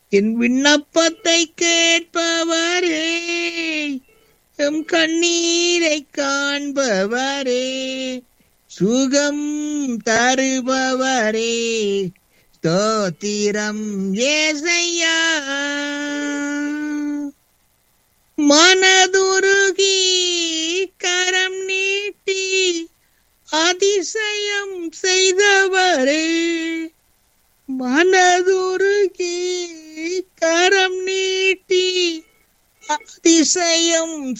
என் விண்ணப்பத்தை கேட்பவரே எம் கண்ணீரை காண்பவரே சுகம் தருபவரே ஸ்தோத்திரம் ஏசையா மனதுருகி கரம் நீட்டி அதிசயம் செய்தவரே மனதுருகி கரம் நீட்டி அதிசயம்